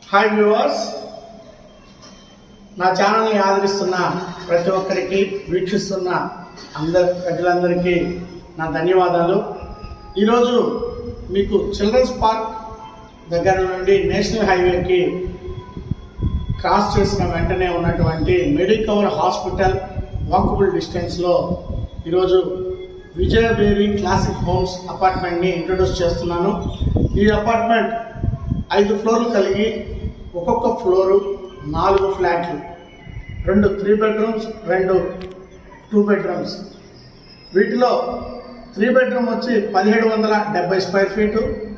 hi viewers నా ఛానల్ని ఆదరిస్తున్న ప్రతి ఒక్కరికి వీక్షిస్తున్న అందరి ప్రజలందరికీ నా ధన్యవాదాలు ఈరోజు మీకు చిల్డ్రన్స్ పార్క్ దగ్గర నుండి నేషనల్ హైవేకి క్రాస్ చేసిన వెంటనే ఉన్నటువంటి మెడికవర్ హాస్పిటల్ వాకబుల్ డిస్టెన్స్లో ఈరోజు విజయబేరి క్లాసిక్ హోమ్స్ అపార్ట్మెంట్ని ఇంట్రొడ్యూస్ చేస్తున్నాను ఈ అపార్ట్మెంట్ ఐదు ఫ్లోర్లు కలిగి ఒక్కొక్క ఫ్లోరు నాలుగు ఫ్లాట్లు రెండు త్రీ బెడ్రూమ్స్ రెండు టూ బెడ్రూమ్స్ వీటిలో త్రీ బెడ్రూమ్ వచ్చి పదిహేడు వందల డెబ్బై స్క్వేర్ ఫీటు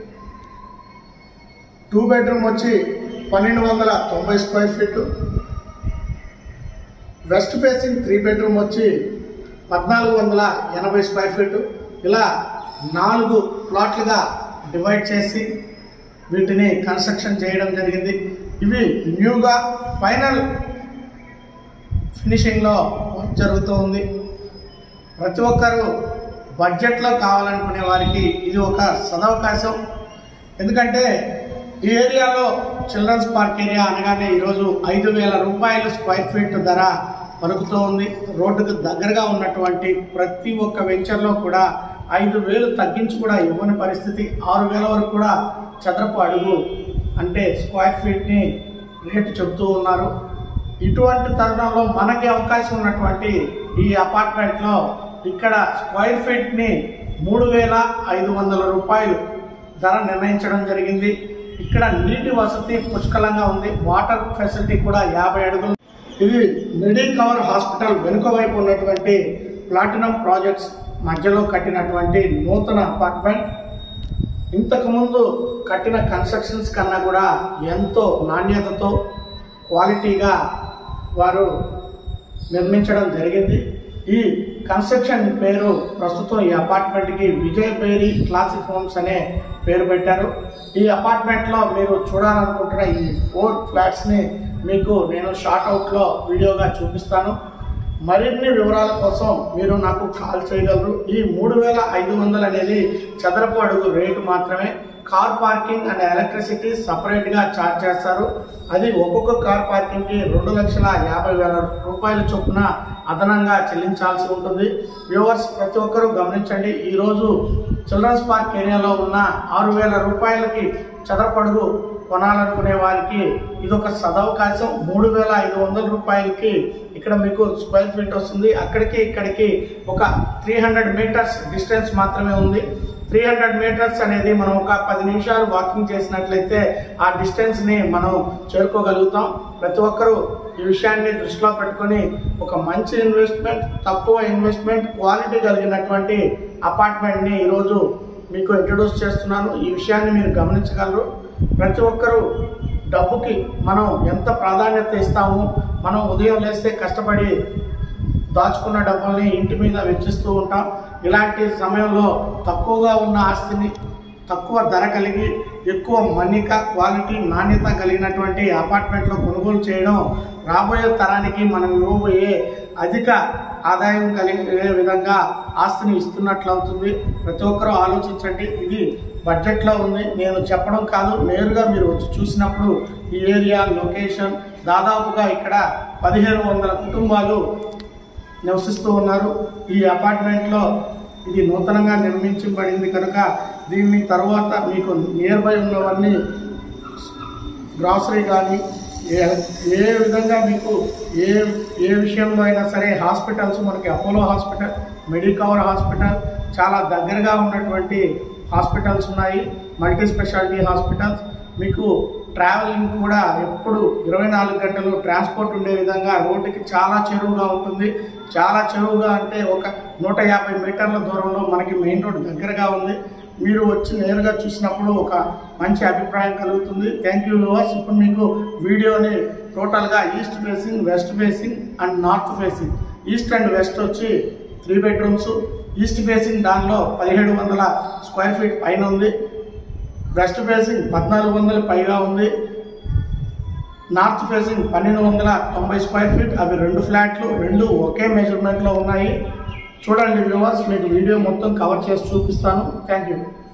టూ బెడ్రూమ్ వచ్చి పన్నెండు వందల తొంభై square feet west facing three bedroom వచ్చి పద్నాలుగు వందల ఎనభై స్క్వేర్ ఫీటు ఇలా నాలుగు ప్లాట్లుగా డివైడ్ చేసి వీటిని కన్స్ట్రక్షన్ చేయడం జరిగింది ఇవి న్యూగా ఫైనల్ ఫినిషింగ్లో వర్క్ జరుగుతూ ఉంది ప్రతి ఒక్కరూ బడ్జెట్లో కావాలనుకునే వారికి ఇది ఒక సదవకాశం ఎందుకంటే ఈ ఏరియాలో చిల్డ్రన్స్ పార్క్ ఏరియా అనగానే ఈరోజు ఐదు వేల రూపాయలు స్క్వేర్ ఫీట్ ధర పలుకుతూ ఉంది రోడ్డుకు దగ్గరగా ఉన్నటువంటి ప్రతి ఒక్క వెంచర్లో కూడా ఐదు వేలు తగ్గించి కూడా ఇవ్వని పరిస్థితి ఆరు వేల వరకు కూడా చదరపు అడుగు అంటే స్క్వేర్ ఫీట్ని రేటు చెబుతూ ఉన్నారు ఇటువంటి తరుణంలో మనకి అవకాశం ఉన్నటువంటి ఈ అపార్ట్మెంట్లో ఇక్కడ స్క్వేర్ ఫీట్ని మూడు వేల ఐదు వందల రూపాయలు ధర నిర్ణయించడం జరిగింది ఇక్కడ నీటి వసతి పుష్కలంగా ఉంది వాటర్ ఫెసిలిటీ కూడా యాభై అడుగులు ఇది మెడికవర్ హాస్పిటల్ వెనుక వైపు ఉన్నటువంటి ప్లాటినం ప్రాజెక్ట్స్ మధ్యలో కట్టినటువంటి నూతన అపార్ట్మెంట్ ఇంతకుముందు కట్టిన కన్స్ట్రక్షన్స్ కన్నా కూడా ఎంతో నాణ్యతతో క్వాలిటీగా వారు నిర్మించడం జరిగింది ఈ కన్స్ట్రక్షన్ పేరు ప్రస్తుతం ఈ అపార్ట్మెంట్కి విజయ్ బేరీ క్లాసిక్ హోమ్స్ అనే పేరు పెట్టారు ఈ అపార్ట్మెంట్లో మీరు చూడాలనుకుంటున్న ఈ ఫోర్ ఫ్లాట్స్ని మీకు నేను షార్ట్ అవుట్లో వీడియోగా చూపిస్తాను మరిన్ని వివరాల కోసం మీరు నాకు కాల్ చేయగలరు ఈ మూడు వేల ఐదు వందలు అనేది చదరపు అడుగు రేటు మాత్రమే కార్ పార్కింగ్ అండ్ ఎలక్ట్రిసిటీ సపరేట్గా ఛార్జ్ చేస్తారు అది ఒక్కొక్క కార్ పార్కింగ్కి రెండు లక్షల యాభై వేల రూపాయల చొప్పున అదనంగా చెల్లించాల్సి ఉంటుంది వ్యూవర్స్ ప్రతి ఒక్కరూ గమనించండి ఈరోజు చిల్డ్రన్స్ పార్క్ ఏరియాలో ఉన్న ఆరు వేల రూపాయలకి చదరపడుగు కొనాలనుకునే వారికి ఇది ఒక సదవకాశం మూడు వేల ఐదు వందల రూపాయలకి ఇక్కడ మీకు స్క్వేర్ ఫీట్ వస్తుంది అక్కడికి ఇక్కడికి ఒక త్రీ హండ్రెడ్ మీటర్స్ డిస్టెన్స్ మాత్రమే ఉంది త్రీ హండ్రెడ్ మీటర్స్ అనేది మనం ఒక పది నిమిషాలు వాకింగ్ చేసినట్లయితే ఆ డిస్టెన్స్ని మనం చేరుకోగలుగుతాం ప్రతి ఒక్కరూ ఈ విషయాన్ని దృష్టిలో పెట్టుకొని ఒక మంచి ఇన్వెస్ట్మెంట్ తక్కువ ఇన్వెస్ట్మెంట్ క్వాలిటీ కలిగినటువంటి అపార్ట్మెంట్ని ఈరోజు మీకు ఇంట్రడ్యూస్ చేస్తున్నాను ఈ విషయాన్ని మీరు గమనించగలరు ప్రతి ఒక్కరూ డబ్బుకి మనం ఎంత ప్రాధాన్యత ఇస్తామో మనం ఉదయం లేస్తే కష్టపడి దాచుకున్న డబ్బుల్ని ఇంటి మీద వెచ్చిస్తూ ఉంటాం ఇలాంటి సమయంలో తక్కువగా ఉన్న ఆస్తిని తక్కువ ధర కలిగి ఎక్కువ మన్నిక క్వాలిటీ నాణ్యత కలిగినటువంటి అపార్ట్మెంట్లో కొనుగోలు చేయడం రాబోయే తరానికి మనం ఇవ్వబోయే అధిక ఆదాయం కలిగే విధంగా ఆస్తిని ఇస్తున్నట్లు అవుతుంది ప్రతి ఒక్కరూ ఆలోచించండి ఇది బడ్జెట్లో ఉంది నేను చెప్పడం కాదు నేరుగా మీరు వచ్చి చూసినప్పుడు ఈ ఏరియా లొకేషన్ దాదాపుగా ఇక్కడ పదిహేను వందల కుటుంబాలు నివసిస్తూ ఉన్నారు ఈ అపార్ట్మెంట్లో ఇది నూతనంగా నిర్మించబడింది కనుక దీన్ని తర్వాత మీకు నియర్ బై ఉన్నవన్నీ గ్రాసరీ కానీ ఏ ఏ విధంగా మీకు ఏ ఏ విషయంలో అయినా సరే హాస్పిటల్స్ మనకి అపోలో హాస్పిటల్ మెడికవర్ హాస్పిటల్ చాలా దగ్గరగా ఉన్నటువంటి హాస్పిటల్స్ ఉన్నాయి మల్టీ స్పెషాలిటీ హాస్పిటల్స్ మీకు ట్రావెలింగ్ కూడా ఎప్పుడు ఇరవై నాలుగు గంటలు ట్రాన్స్పోర్ట్ ఉండే విధంగా రోడ్డుకి చాలా చెరువుగా ఉంటుంది చాలా చెరువుగా అంటే ఒక నూట యాభై మీటర్ల దూరంలో మనకి మెయిన్ రోడ్ దగ్గరగా ఉంది మీరు వచ్చి నేరుగా చూసినప్పుడు ఒక మంచి అభిప్రాయం కలుగుతుంది థ్యాంక్ యూ వ్యూవర్స్ ఇప్పుడు మీకు వీడియోని టోటల్గా east facing west facing and north facing east and west వచ్చి త్రీ బెడ్రూమ్స్ ఈస్ట్ ఫేసింగ్ దానిలో పదిహేడు వందల స్క్వేర్ ఫీట్ పైన ఉంది వెస్ట్ ఫేసింగ్ పద్నాలుగు వందల పైగా ఉంది నార్త్ ఫేసింగ్ పన్నెండు వందల తొంభై స్క్వేర్ ఫీట్ అవి రెండు ఫ్లాట్లు రెండు ఒకే మెజర్మెంట్లో ఉన్నాయి చూడండి వ్యూవర్స్ మీకు వీడియో మొత్తం కవర్ చేసి చూపిస్తాను థ్యాంక్ యూ